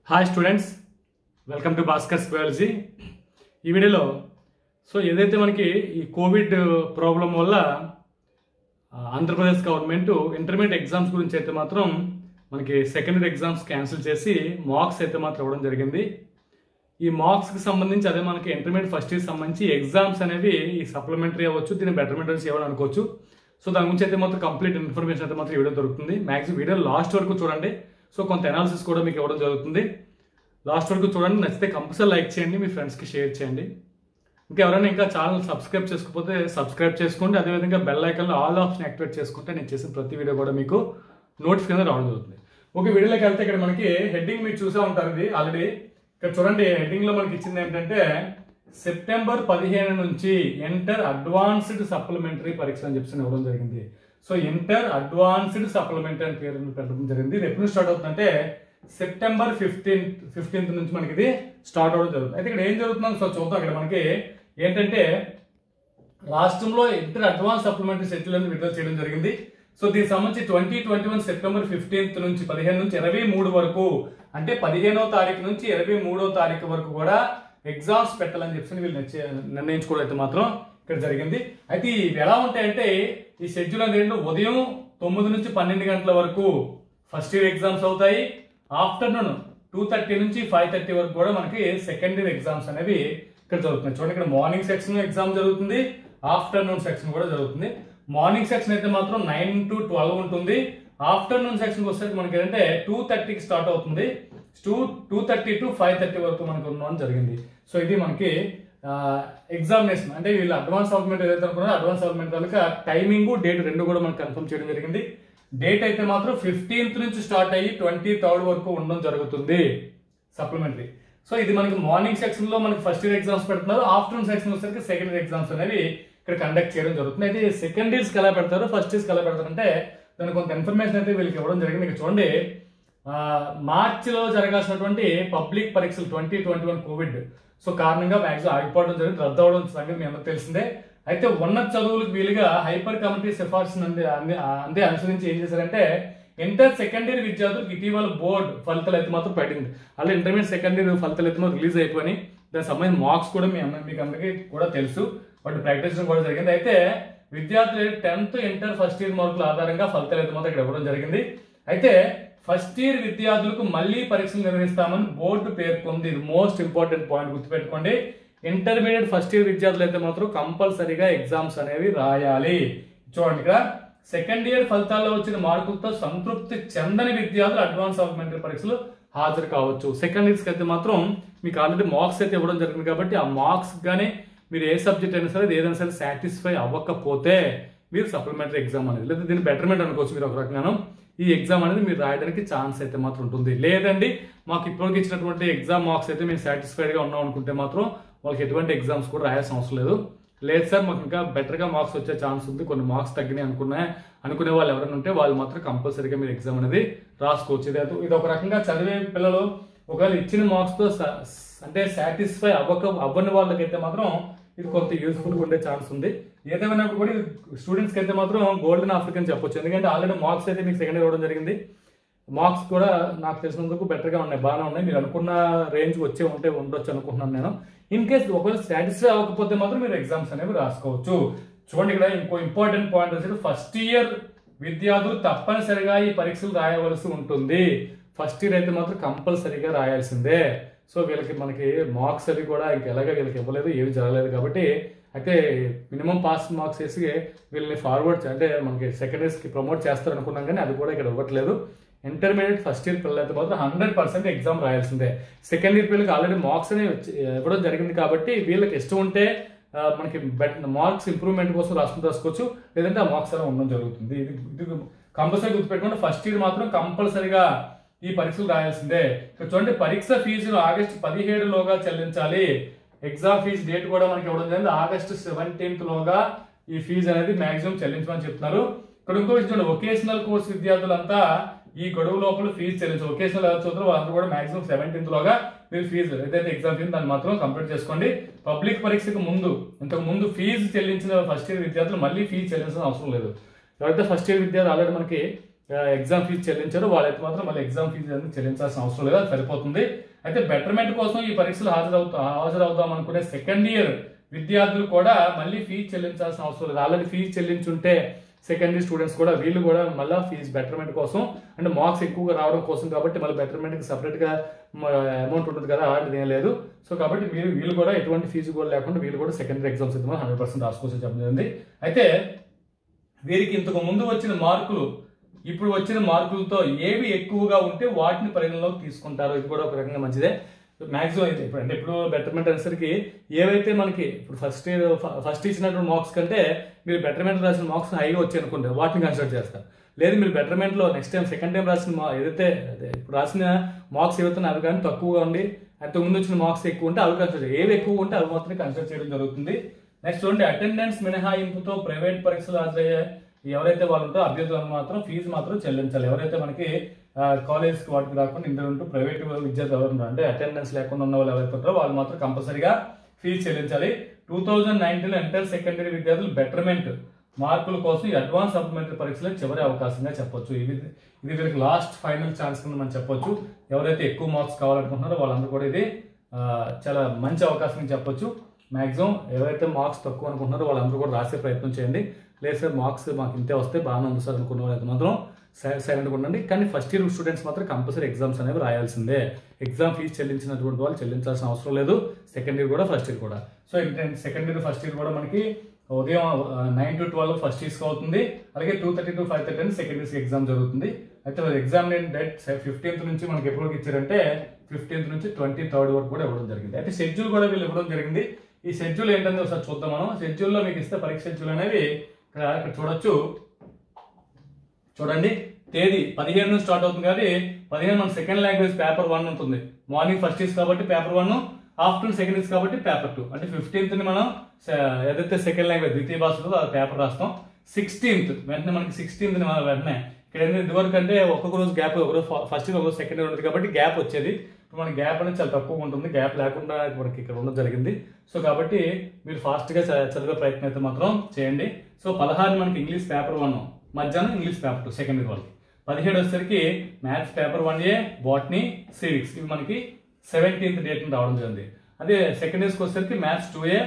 hi students welcome to Bhaskar's biology ఈ వీడియోలో so ఏదైతే మనకి ఈ కోవిడ్ ప్రాబ్లం వల్ల ఆ, ఆంధ్రప్రదేశ్ గవర్నమెంట్ ఇంటర్మీడియట్ ఎగ్జామ్స్ గురించి అయితే మాత్రం మనకి సెకండరీ ఎగ్జామ్స్ క్యాన్సిల్ చేసి మార్క్స్ అయితే మాత్రం ఇవ్వడం జరిగింది ఈ మార్క్స్కి సంబంధించి అదే మనకి ఇంటర్మీడియట్ ఫస్ట్ ఇయర్ సంబంధించి ఎగ్జామ్స్ అనేవి ఈ సప్లిమెంటరీ అవ్వచ్చు దీన్ని బెటర్మెంట్ నుంచి ఇవ్వడం అనుకోవచ్చు సో దాని గురించి అయితే మాత్రం కంప్లీట్ ఇన్ఫర్మేషన్ అయితే మాత్రం ఈ వీడియో దొరుకుతుంది మ్యాక్సిమం వీడియో లాస్ట్ వరకు చూడండి సో కొంత అనాలిసిస్ కూడా మీకు ఇవ్వడం జరుగుతుంది లాస్ట్ వరకు చూడండి నచ్చితే కంపల్సరీ లైక్ చేయండి మీ ఫ్రెండ్స్కి షేర్ చేయండి ఇంకా ఎవరైనా ఇంకా ఛానల్ సబ్స్క్రైబ్ చేసుకోకపోతే సబ్స్క్రైబ్ చేసుకోండి అదేవిధంగా బెల్ ఐకాన్లో ఆల్ ఆప్షన్ యాక్టివేట్ చేసుకుంటే నేను చేసిన ప్రతి వీడియో కూడా మీకు నోటిఫికేషన్ రావడం జరుగుతుంది ఓకే వీడియోలోకి వెళ్తే ఇక్కడ మనకి హెడ్డింగ్ మీరు చూసే ఉంటారు ఇది ఆల్రెడీ ఇక్కడ చూడండి హెడ్డింగ్ లో మనకి ఇచ్చింది ఏంటంటే సెప్టెంబర్ పదిహేను నుంచి ఎంటర్ అడ్వాన్స్డ్ సప్లిమెంటరీ పరీక్ష అని చెప్పి ఇవ్వడం జరిగింది సో ఇంటర్ అడ్వాన్స్డ్ సప్లిమెంటరీ అని పేరు పెట్టడం జరిగింది ఇది ఎప్పుడు స్టార్ట్ అవుతుందంటే సెప్టెంబర్ ఫిఫ్టీన్త్ ఫిఫ్టీన్త్ నుంచి మనకి ఇది స్టార్ట్ అవడం జరుగుతుంది అయితే ఇక్కడ ఏం జరుగుతుందో సో చూద్దాం ఇక్కడ మనకి ఏంటంటే రాష్ట్రంలో ఇంటర్ అడ్వాన్స్ సప్లిమెంటరీ షెడ్యూల్ అనేది విడుదల చేయడం జరిగింది సో దీనికి సంబంధించి twenty twenty one September fifteenth నుంచి పదిహేను నుంచి ఇరవై మూడు వరకు అంటే పదిహేనో తారీఖు నుంచి ఇరవై మూడో తారీఖు వరకు కూడా ఎగ్జామ్స్ పెట్టాలని చెప్పి వీళ్ళు నిశ్చయ- నిర్ణయించుకోవడం అయితే మాత్రం ఇక్కడ జరిగింది అయితే ఇవి ఎలా ఉంటాయంటే ఈ షెడ్యూల్ అనేది ఉదయం తొమ్మిది నుంచి పన్నెండు గంటల వరకు ఫస్ట్ ఇయర్ ఎగ్జామ్స్ అవుతాయి ఆఫ్టర్నూన్ టూ థర్టీ నుంచి ఫైవ్ థర్టీ వరకు కూడా మనకి సెకండ్ ఇయర్ ఎగ్జామ్స్ అనేవి ఇక్కడ జరుగుతున్నాయి చూడండి ఇక్కడ మార్నింగ్ సెక్షన్ ఎగ్జామ్ జరుగుతుంది ఆఫ్టర్నూన్ సెక్షన్ కూడా జరుగుతుంది మార్నింగ్ సెక్షన్ అయితే మాత్రం నైన్ టు ట్వెల్వ్ ఉంటుంది ఆఫ్టర్నూన్ సెక్షన్ వచ్చేసరికి మనకి ఏంటంటే టూ థర్టీకి స్టార్ట్ అవుతుంది two two thirty to five thirty వరకు మనకు ఉండడం జరిగింది సో ఇది మనకి ఎగ్జామినేషన్ అంటే వీళ్ళు అడ్వాన్స్ సప్లిమెంట్ ఏదైతే అనుకున్నారో అడ్వాన్స్ సప్లిమెంట్ కనుక టైమింగ్ డేట్ రెండు కూడా మనకు కన్ఫర్మ్ చేయడం జరిగింది డేట్ అయితే మాత్రం ఫిఫ్టీన్త్ నుంచి స్టార్ట్ అయ్యి ట్వంటీ థర్డ్ వరకు ఉండడం జరుగుతుంది సప్లిమెంటరీ సో ఇది మనకి మార్నింగ్ సెక్షన్ లో మనకి ఫస్ట్ ఇయర్ ఎగ్జామ్స్ పెడుతున్నారు ఆఫ్టర్నూన్ సెక్షన్ వచ్చేసరికి సెకండ్ ఇయర్ ఎగ్జామ్స్ అనేవి ఇక్కడ కండక్ట్ చేయడం జరుగుతుంది అయితే సెకండ్ ఇయర్స్ ఎలా పెడతారు ఫస్ట్ ఇయర్స్ ఎలా పెడతారంటే దానికి కొంత ఇన్ఫర్మేషన్ అయితే వీళ్ళకి ఇవ్వడం జరిగింది ఇక్కడ చూడండి ఆ, మార్చిలో జరగాల్సినటువంటి పబ్లిక్ పరీక్షలు twenty twenty one COVID so కారణంగా మ్యాక్సిమం ఆగిపోవడం జరిగింది రద్దు అవడం సంగతి మీ అందరికి తెలిసిందే అయితే ఉన్నత చదువులకు వీలుగా హైపర్ కమిటీ సిఫార్సు అందే అందే అందే అనుసరించి ఏం చేశారంటే ఇంటర్ సెకండ్ ఇయర్ విద్యార్థులకు ఇటీవల బోర్డ్ ఫలితాలు అయితే మాత్రం పెట్టింది అలా ఇంటర్మీడియట్ సెకండ్ ఇయర్ ఫలితాలు అయితే మాత్రం రిలీజ్ అయిపోయి దానికి సంబంధించిన మార్క్స్ కూడా మీ అందరి- మీకు అందరికీ కూడా తెలుసు వాటి ప్రకటించడం కూడా జరిగింది అయితే విద్యార్థులు టెన్త్ ఇంటర్ ఫస్ట్ ఇయర్ మార్కుల ఆధారంగా ఫలితాలు అయితే మాత్రం ఇక్కడ ఇవ్వడం జరిగింది అయితే ఫస్ట్ ఇయర్ విద్యార్థులకు మళ్ళీ పరీక్షలు నిర్వహిస్తామని బోర్డు పేర్కొంది ఇది మోస్ట్ ఇంపార్టెంట్ పాయింట్ గుర్తుపెట్టుకోండి ఇంటర్మీడియట్ ఫస్ట్ ఇయర్ విద్యార్థులు అయితే మాత్రం కంపల్సరీగా ఎగ్జామ్స్ అనేవి రాయాలి చూడండి ఇక్కడ సెకండ్ ఇయర్ ఫలితాల్లో వచ్చిన మార్కులతో సంతృప్తి చెందని విద్యార్థులు అడ్వాన్స్ సప్లిమెంటరీ పరీక్షలు హాజరు కావచ్చు సెకండ్ ఇయర్స్కి అయితే మాత్రం మీకు ఆల్రెడీ మార్క్స్ అయితే ఇవ్వడం జరిగింది కాబట్టి ఆ మార్క్స్ కానీ మీరు ఏ సబ్జెక్ట్ అయినా సరే ఏదైనా సరే సాటిస్ఫై అవ్వకపోతే మీరు సప్లిమెంటరీ ఎగ్జామ్ అనేది లేదా దీన్ని బెటర్మెంట్ అనుకోవచ్చు మీరు ఒక రకంగాను ఈ ఎగ్జామ్ అనేది మీరు రాయడానికి ఛాన్స్ అయితే మాత్రం ఉంటుంది లేదండి మాకు ఇప్పటికి ఇచ్చినటువంటి ఎగ్జామ్ మార్క్స్ అయితే మేము సాటిస్ఫైడ్గా ఉన్నాం అనుకుంటే మాత్రం వాళ్ళకి ఎటువంటి ఎగ్జామ్స్ కూడా రాయాల్సిన అవసరం లేదు లేదు సార్ మాకు ఇంకా బెటర్గా మార్క్స్ వచ్చే ఛాన్స్ ఉంది కొన్ని మార్క్స్ తగ్గినాయి అనుకున్నా అనుకునే వాళ్ళు ఎవరైనా ఉంటే వాళ్ళు మాత్రం కంపల్సరీగా మీరు ఎగ్జామ్ అనేది రాసుకోవచ్చు ఇది అది- ఇది ఒక రకంగా చదివే పిల్లలు ఒకవేళ ఇచ్చిన మార్క్స్తో అంటే సాటిస్ఫై అవ్వక అవ్వని వాళ్ళకైతే మాత్రం ఇది కొంత యూస్ఫుల్ ఉండే ఛాన్స్ ఉంది ఏదేమైనా కూడా స్టూడెంట్స్కి అయితే మాత్రం గోల్డెన్ ఆఫ్రికన్ చెప్పొచ్చు ఎందుకంటే ఆల్రెడీ మార్క్స్ అయితే మీకు సెకండ్ ఇవ్వడం జరిగింది మార్క్స్ కూడా నాకు తెలిసినందుకు బెటర్గా ఉన్నాయి బాగానే ఉన్నాయి మీరు అనుకున్న రేంజ్ వచ్చే ఉంటే ఉండొచ్చు అనుకుంటున్నాను నేను ఇన్ కేస్ ఒకవేళ సాటిస్ఫై అవ్వకపోతే మాత్రం మీరు ఎగ్జామ్స్ అనేవి రాసుకోవచ్చు చూడండి ఇక్కడ ఇంకో ఇంపార్టెంట్ పాయింట్ వచ్చి ఫస్ట్ ఇయర్ విద్యార్థులు తప్పనిసరిగా ఈ పరీక్షలు రాయవలసి ఉంటుంది ఫస్ట్ ఇయర్ అయితే మాత్రం కంపల్సరీగా రాయాల్సిందే సో వీళ్ళకి మనకి మార్క్స్ అవి కూడా ఇంక ఎలాగ వీళ్ళకి ఇవ్వలేదు ఏవి జరగలేదు కాబట్టి అయితే మినిమం పాస్ మార్క్స్ వేసి వీళ్ళని ఫార్వర్డ్ అంటే మనకి సెకండ్ ఇయర్స్కి ప్రమోట్ చేస్తారు అనుకున్నాం కానీ అది కూడా ఇక్కడ ఇవ్వట్లేదు ఇంటర్మీడియట్ ఫస్ట్ ఇయర్ పిల్లలు అయితే మాత్రం హండ్రెడ్ పర్సెంట్ ఎగ్జామ్ రాయాల్సిందే సెకండ్ ఇయర్ పిల్లలకి ఆల్రెడీ మార్క్స్ అనేవి వచ్చి- ఇవ్వడం జరిగింది కాబట్టి వీళ్ళకి ఇష్టం ఉంటే ఆ, మనకి బెట్ మార్క్స్ ఇంప్రూవ్మెంట్ కోసం రాసుకుని రాసుకోవచ్చు లేదంటే ఆ మార్క్స్ అలా ఉండడం జరుగుతుంది ఇది ఇది కంపల్సరీ గుర్తుపెట్టుకోండి ఫస్ట్ ఇయర్ మాత్రం కంపల్సరీగా ఈ పరీక్షలు రాయాల్సిందే ఇక్కడ చూడండి పరీక్ష ఫీజులు ఆగస్టు పదిహేడులోగా చెల్లించాలి ఎగ్జామ్ ఫీజు డేట్ కూడా మనకి ఇవ్వడం జరిగింది ఆగస్టు సెవెంటీన్త్ లోగా ఈ ఫీజు అనేది మాక్సిమం చెల్లించమని చెప్తున్నారు ఇక్కడ ఇంకో విషయం చూడండి వొకేషనల్ కోర్స్ విద్యార్థులంతా ఈ గడువు లోపల ఫీజు చెల్లించాలి వొకేషనల్ ఎవరు చదువుతారో వాళ్ళందరూ కూడా మాక్సిమం సెవెంటీన్త్ లోగా మీరు ఫీజు ఏదైతే ఎగ్జామ్ ఫీజు దాన్ని మాత్రం కంప్లీట్ చేసుకోండి పబ్లిక్ పరీక్షకు ముందు ఇంతకు ముందు ఫీజు చెల్లించిన ఫస్ట్ ఇయర్ విద్యార్థులు మళ్ళీ ఫీజు చెల్లించాల్సిన అవసరం లేదు ఎవరైతే ఫస్ట్ ఇయర్ విద్యార్థులు ఆల్రెడీ మనకి ఎగ్జామ్ ఫీజు చెల్లించారో వాళ్ళైతే మాత్రం మళ్ళీ ఎగ్జామ్ ఫీజు అనేది చెల్లించాల్సిన అవసరం లేదు అది సరిపోతుంది అయితే బెటర్మెంట్ కోసం ఈ పరీక్షలు హాజరవుతా హాజరవుదాం అనుకునే సెకండ్ ఇయర్ విద్యార్థులు కూడా మళ్ళీ ఫీజు చెల్లించాల్సిన అవసరం లేదు ఆల్రెడీ ఫీజు చెల్లించుంటే సెకండరీ స్టూడెంట్స్ కూడా వీళ్ళు కూడా మళ్ళీ ఫీజు బెటర్మెంట్ కోసం అంటే మార్క్స్ ఎక్కువగా రావడం కోసం కాబట్టి మళ్ళీ బెటర్మెంట్కి సపరేట్గా అమౌంట్ ఉంటుంది కదా అలాంటిది ఏం లేదు సో కాబట్టి మీరు వీళ్ళు కూడా ఎటువంటి ఫీజు కూడా లేకుండా వీళ్ళు కూడా సెకండరీ ఎగ్జామ్స్ అయితే హండ్రెడ్ పర్సెంట్ రాసుకోవాల్సి చెప్పడం జరిగింది అయితే వీరికి ఇంతకు ముందు వచ్చిన మార్కులు ఇప్పుడు వచ్చిన మార్కులతో ఏవి ఎక్కువగా ఉంటే వాటిని పరిగణలోకి తీసుకుంటారు ఇది కూడా ఒక రకంగా మంచిదే మాక్సిమం అయితే ఇప్పుడు అంటే ఇప్పుడు బెటర్మెంట్ అనేసరికి ఏవైతే మనకి ఇప్పుడు ఫస్ట్ ఇయర్ ఫస్ట్ ఇచ్చినటువంటి మార్క్స్ కంటే మీరు బెటర్మెంట్ రాసిన మార్క్స్ హైగా వచ్చాయి అనుకుంటే వాటిని కన్సిడర్ చేస్తారు లేదు మీరు betterment లో నెక్స్ట్ టైం సెకండ్ టైం రాసిన మా- ఏదైతే అదే ఇప్పుడు రాసిన మార్క్స్ ఏవైతే అవి కానీ తక్కువగా ఉండి అంతకు ముందు వచ్చిన మార్క్స్ ఎక్కువ ఉంటే అవి కన్సిడర్ ఏవి ఎక్కువ ఉంటే అవి మాత్రమే కన్సిడర్ చేయడం జరుగుతుంది నెక్స్ట్ చూడండి అటెండెన్స్ మినహాయింపుతో ప్రైవేట్ పరీక్షలు హాజరయ్యే ఎవరైతే వాళ్ళు ఉంటారో అభ్యర్థులు మాత్రం ఫీజు మాత్రం చెల్లించాలి ఎవరైతే మనకి కాలేజ్ వాటికి రాకుండా ఇంటర్ ఉంటూ ప్రైవేట్ విద్యార్థులు ఎవరు ఉంటారో అంటే అటెండెన్స్ లేకుండా ఉన్న వాళ్ళు ఎవరైతే ఉంటారో వాళ్ళు మాత్రం కంపల్సరీగా ఫీజు చెల్లించాలి two thousand nineteen inter secondary విద్యార్థులు బెటర్మెంట్ మార్కుల కోసం ఈ అడ్వాన్స్ సప్లిమెంటరీ పరీక్షలో చివరి అవకాశంగా చెప్పొచ్చు ఇది ఇది వీరికి లాస్ట్ ఫైనల్ ఛాన్స్ కింద మనం చెప్పొచ్చు ఎవరైతే ఎక్కువ మార్క్స్ కావాలనుకుంటున్నారో వాళ్ళందరూ కూడా ఇది ఆ, చాలా మంచి అవకాశం అని చెప్పొచ్చు మాక్సిమం ఎవరైతే మార్క్స్ తక్కువ అనుకుంటున్నారో వాళ్ళందరూ కూడా రాసే ప్రయత్నం చేయండి లేదు సార్ మార్క్స్ మాకు ఇంతే వస్తే బాగానే ఉంది సార్ అనుకున్న వాళ్ళైతే మాత్రం సైలెంట్గా ఉండండి కానీ ఫస్ట్ ఇయర్ స్టూడెంట్స్ మాత్రం కంపల్సరీ ఎగ్జామ్స్ అనేవి రాయాల్సిందే ఎగ్జామ్ ఫీజు చెల్లించినటువంటి వాళ్ళు చెల్లించాల్సిన అవసరం లేదు సెకండ్ ఇయర్ కూడా ఫస్ట్ ఇయర్ కూడా so second year first year కూడా మనకి ఉదయం నైన్ టు ట్వెల్వ్ ఫస్ట్ ఇయర్స్కి అవుతుంది అలాగే two thirty to five thirty second ఇయర్స్కి ఎగ్జామ్ జరుగుతుంది అయితే ఎగ్జామ్ డేట్ ఫిఫ్టీన్త్ నుంచి మనకి ఎప్పుడు ఇచ్చారంటే ఫిఫ్టీన్త్ నుంచి ట్వంటీ థర్డ్ వరకు కూడా ఇవ్వడం జరిగింది అయితే షెడ్యూల్ కూడా వీళ్ళు ఇవ్వడం జరిగింది ఈ షెడ్యూల్ ఏంటంటే ఒకసారి చూద్దాం మనం షెడ్యూల్లో మీకు ఇస్తే పరీక్ష షెడ్యూల్ అనేవి ఇక్కడ ఇక్కడ చూడొచ్చు చూడండి తేదీ పదిహేను నుంచి స్టార్ట్ అవుతుంది కానీ పదిహేను మన సెకండ్ లాంగ్వేజ్ పేపర్ వన్ ఉంటుంది మార్నింగ్ ఫస్ట్ ఇయర్స్ కాబట్టి paper one afternoon second years కాబట్టి పేపర్ టూ అంటే ఫిఫ్టీన్త్ ని మనం స- ఏదైతే సెకండ్ లాంగ్వేజ్ ద్వితీయ భాష ఉందో ఆ పేపర్ రాస్తాం సిక్స్టీన్త్ వెంటనే మనకి సిక్స్టీన్త్ ని మనం వెంటనే ఇక్కడ ఏంటంటే ఇదివరకు అంటే ఒక్కొక్క రోజు గ్యాప్ ఒక రోజు ఫస్ట్ ఒక రోజు సెకండ్ ఉంటుంది కాబట్టి గ్యాప్ వచ్చేది ఇప్పుడు మన గ్యాప్ అనేది చాలా తక్కువ ఉంటుంది గ్యాప్ లేకుండా మనకి ఇక్కడ ఉండడం జరిగింది సో కాబట్టి మీరు ఫాస్ట్ గా చ- చదివే ప్రయత్నం అయితే మాత్రం చేయండి సో పదహారు మనకి ఇంగ్లీష్ పేపర్ వన్ మధ్యాహ్నం English paper two second year వాళ్ళకి పదిహేడు వచ్చేసరికి maths paper one A botany civics ఇవి మనకి సెవెంటీన్త్ డేట్ రావడం జరిగింది అదే సెకండ్ ఇయర్స్కి వచ్చేసరికి maths two A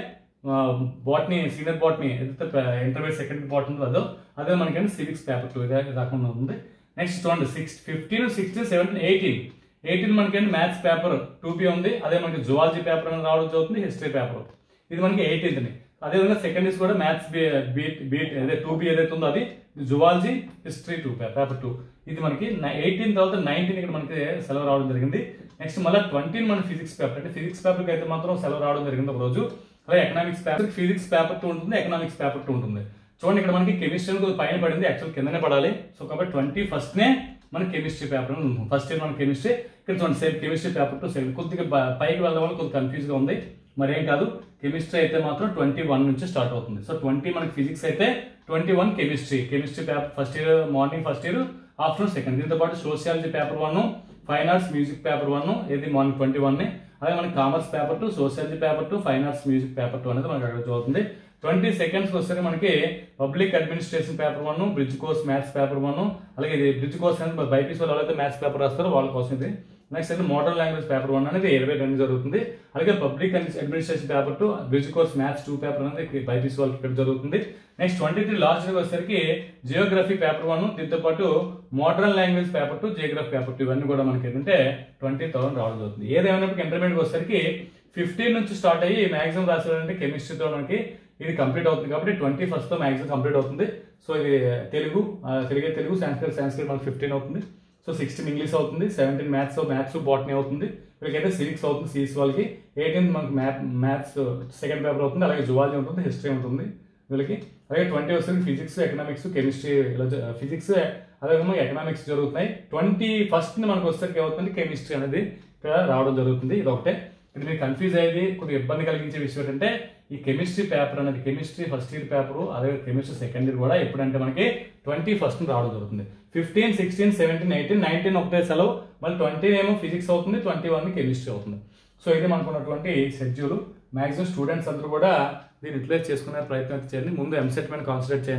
botany senior botany ఏదైతే ఇంటర్మీడియట్ సెకండ్ బాటనీ అదో అదే మనకి సివిక్స్ పేపర్ టూ ఇదే రాకుండా ఉంది నెక్స్ట్ చూడండి six fifteen sixteen seventeen eighteen eighteen మనకి మ్యాథ్స్ పేపర్ టూ పీ ఉంది అదే మనకి జువాలజీ పేపర్ అనేది రావడం జరుగుతుంది హిస్టరీ పేపర్ ఇది మనకి ఎయిటీన్త్ ని అదేవిధంగా సెకండ్ ఇయర్స్ కూడా మ్యాథ్స్ బీట్ బీట్ అదే టూ బి ఏదైతే ఉందో అది zoology history two paper two ఇది మనకి ఎయిటీన్ తర్వాత నైన్టీన్ ఇక్కడ మనకి సెలవు రావడం జరిగింది నెక్స్ట్ మళ్ళీ ట్వంటీన్ మన ఫిజిక్స్ పేపర్ అంటే ఫిజిక్స్ పేపర్కి అయితే మాత్రం సెలవు రావడం జరిగింది ఒక రోజు అలాగే economics paper physics paper two ఉంటుంది ఎకనామిక్స్ పేపర్ టూ ఉంటుంది చూడండి ఇక్కడ మనకి కెమిస్ట్రీ పైన పడింది యాక్చువల్ కిందనే పడాలి సో కాబట్టి ట్వంటీ ఫస్ట్ నే మన కెమిస్ట్రీ పేపర్ అనేది ఉంటుంది ఫస్ట్ ఇయర్ మన కెమిస్ట్రీ ఇక్కడ చూడండి same chemistry paper two same కొద్దిగా బ- పైకి వెళ్ళడం వల్ల కొద్దిగా కన్ఫ్యూజ్ గా ఉంది మరి ఏం కాదు కెమిస్ట్రీ అయితే మాత్రం ట్వంటీ వన్ నుంచి స్టార్ట్ అవుతుంది సో ట్వంటీ మనకి ఫిజిక్స్ అయితే twenty one chemistry chemistry paper first year morning first year afternoon second దీంతో పాటు sociology paper one fine arts music paper one ఇది మార్నింగ్ ట్వంటీ వన్ అలాగే మనకి commerce paper two sociology paper two fine arts music paper two అనేది మనకి అక్కడ చదువుతుంది twenty seconds వస్తే మనకి public administration paper one bridge course maths paper one అలాగే ఇది బ్రిడ్జ్ కోర్స్ అనేది బైపీసీ వాళ్ళు ఎవరైతే మ్యాథ్స్ పేపర్ రాస్తారో వాళ్ళ కోసం ఇది నెక్స్ట్ అయితే మోడర్న్ లాంగ్వేజ్ పేపర్ వన్ అనేది ఇరవై రెండు జరుగుతుంది అలాగే public administration paper two bridge course maths two paper అనేది బైపీసీ వాళ్ళకి ఇక్కడ జరుగుతుంది నెక్స్ట్ ట్వంటీ త్రీ లాస్ట్ వచ్చేసరికి జియోగ్రఫీ పేపర్ వన్ దీంతో పాటు modern language paper two geography paper two ఇవన్నీ కూడా మనకి ఏంటంటే ట్వంటీ థౌసండ్ రావడం జరుగుతుంది ఏదేమైనప్పటికీ ఇంటర్మీడియట్ వచ్చేసరికి ఫిఫ్టీన్ నుంచి స్టార్ట్ అయ్యి మాక్సిమం రాసేదంటే కెమిస్ట్రీతో మనకి ఇది కంప్లీట్ అవుతుంది కాబట్టి ట్వంటీ ఫస్ట్ తో మాక్సిమం కంప్లీట్ అవుతుంది సో ఇది తెలుగు ఆ, తెలుగే తెలుగు సాంస్క్రిట్ సాంస్క్రిట్ మనకి ఫిఫ్టీన్ అవుతుంది సో సిక్స్టీన్ ఇంగ్లీష్ అవుతుంది సెవెంటీన్ మ్యాథ్స్ మ్యాథ్స్ బాటనీ అవుతుంది వీళ్ళకైతే సివిక్స్ అవుతుంది సిఎస్ వాళ్ళకి ఎయిటీన్త్ మనకి మ్యాథ్ మ్యాథ్స్ సెకండ్ పేపర్ అవుతుంది అలాగే జువాలజీ ఉంటుంది హిస్టరీ ఉంటుంది వీళ్ళకి అలాగే ట్వంటీ వస్తుంది ఫిజిక్స్ ఎకనామిక్స్ కెమిస్ట్రీ ఇలా ఫిజిక్స్ అలాగే ఎకనామిక్స్ జరుగుతున్నాయి ట్వంటీ ఫస్ట్ మనకు వచ్చేసరికి ఏమవుతుంది కెమిస్ట్రీ అనేది ఇక్కడ రావడం జరుగుతుంది ఇది ఒకటే ఇది మీకు కన్ఫ్యూజ్ అయ్యేది కొద్దిగా ఇబ్బంది కలిగించే విషయం ఏంటంటే ఈ కెమిస్ట్రీ పేపర్ అనేది కెమిస్ట్రీ ఫస్ట్ ఇయర్ పేపర్ అదే కెమిస్ట్రీ సెకండ్ ఇయర్ కూడా ఎప్పుడంటే మనకి ట్వంటీ ఫస్ట్ రావడం జరుగుతుంది fifteen sixteen seventeen eighteen nineteen ఒకటే సెలవు మళ్ళీ ట్వంటీ ఏమో ఫిజిక్స్ అవుతుంది ట్వంటీ వన్ కెమిస్ట్రీ అవుతుంది సో ఇది మనకున్నటువంటి షెడ్యూల్ మాక్సిమం స్టూడెంట్స్ అందరూ కూడా దీన్ని యూటిలైజ్ చేసుకునే ప్రయత్నం అయితే చేయండి ముందు ఎంసెట్ మీద కాన్సన్ట్రేట్ చేయండి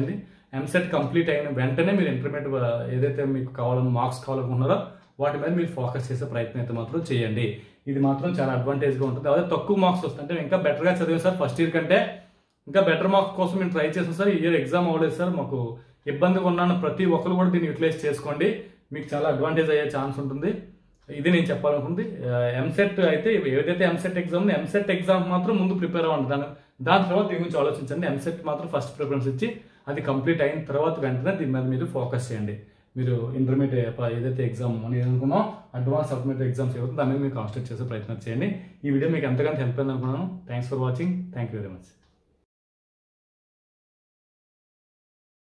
ఎంసెట్ కంప్లీట్ అయిన వెంటనే మీరు ఇంటర్మీడియట్ ఏదైతే మీకు కావాలని మార్క్స్ కావాలనుకున్నారో వాటి మీద మీరు ఫోకస్ చేసే ప్రయత్నం అయితే మాత్రం చేయండి ఇది మాత్రం చాలా అడ్వాంటేజ్గా ఉంటుంది అదే తక్కువ మార్క్స్ వస్తుంటే ఇంకా బెటర్గా చదివాం సార్ ఫస్ట్ ఇయర్ కంటే ఇంకా బెటర్ మార్క్స్ కోసం మేము ట్రై చేసాం సార్ ఈ ఇయర్ ఎగ్జామ్ అవ్వలేదు సార్ మాకు ఇబ్బందిగా ఉన్నాను ప్రతి ఒక్కరు కూడా దీన్ని యూటిలైజ్ చేసుకోండి మీకు చాలా అడ్వాంటేజ్ అయ్యే ఛాన్స్ ఉంటుంది ఇది నేను చెప్పాలనుకుంది ఎంసెట్ అయితే ఏదైతే ఎంసెట్ ఎగ్జామ్ ఉంది ఎంసెట్ ఎగ్జామ్ మాత్రం ముందు ప్రిపేర్ అవ్వండి దాని దాని తర్వాత దీని గురించి ఆలోచించండి ఎంసెట్ మాత్రం ఫస్ట్ ప్రిఫరెన్స్ ఇచ్చి అది కంప్లీట్ అయిన తర్వాత వెంటనే దీని మీద మీరు ఫోకస్ చేయండి మీరు ఇంటర్మీడియట్ ఏదైతే ఎగ్జామ్ అని అనుకున్నాం అడ్వాన్స్ సబ్మిట్ ఎగ్జామ్స్ ఏవైతే దాని మీద మీరు కాన్సన్ట్రేట్ చేసే ప్రయత్నం చేయండి ఈ వీడియో మీకు ఎంతగానో హెల్ప్ అయింది అనుకున్నాను thanks for watching thank you very much